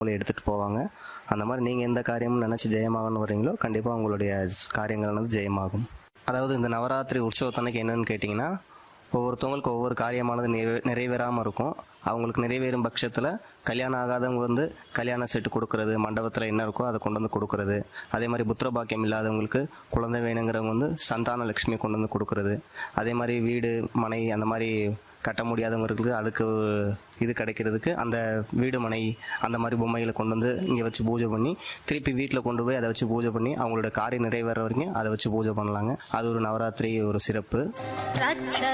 உங்களை எடுத்துகிட்டு போவாங்க அந்த மாதிரி நீங்கள் எந்த காரியமும் நினச்சி ஜெயமாகணும்னு வரீங்களோ கண்டிப்பாக உங்களுடைய காரியங்கள் வந்து ஜெயமாகும் அதாவது இந்த நவராத்திரி உற்சவத்தன்னைக்கு என்னன்னு கேட்டிங்கன்னா ஒவ்வொருத்தவங்களுக்கு ஒவ்வொரு காரியமானது நிறைவே நிறைவேறாமல் இருக்கும் அவங்களுக்கு நிறைவேறும் பட்சத்தில் கல்யாணம் ஆகாதவங்க வந்து கல்யாண செட்டு கொடுக்கறது மண்டபத்தில் என்ன இருக்கோ அதை கொண்டு வந்து கொடுக்கறது அதே மாதிரி புத்திர பாக்கியம் இல்லாதவங்களுக்கு குழந்தை வேணுங்கிறவங்க வந்து சந்தான லட்சுமி கொண்டு வந்து கொடுக்கறது அதே மாதிரி வீடு மனை அந்த மாதிரி கட்ட முடியாதவங்களுக்கு அதுக்கு இது கிடைக்கிறதுக்கு அந்த வீடு மனை அந்த மாதிரி பொம்மைகளை கொண்டு வந்து இங்கே வச்சு பூஜை பண்ணி திருப்பி வீட்டில் கொண்டு போய் அதை வச்சு பூஜை பண்ணி அவங்களோட காரியம் நிறைவேற வரைக்கும் அதை வச்சு பூஜை பண்ணலாங்க அது ஒரு நவராத்திரி ஒரு சிறப்பு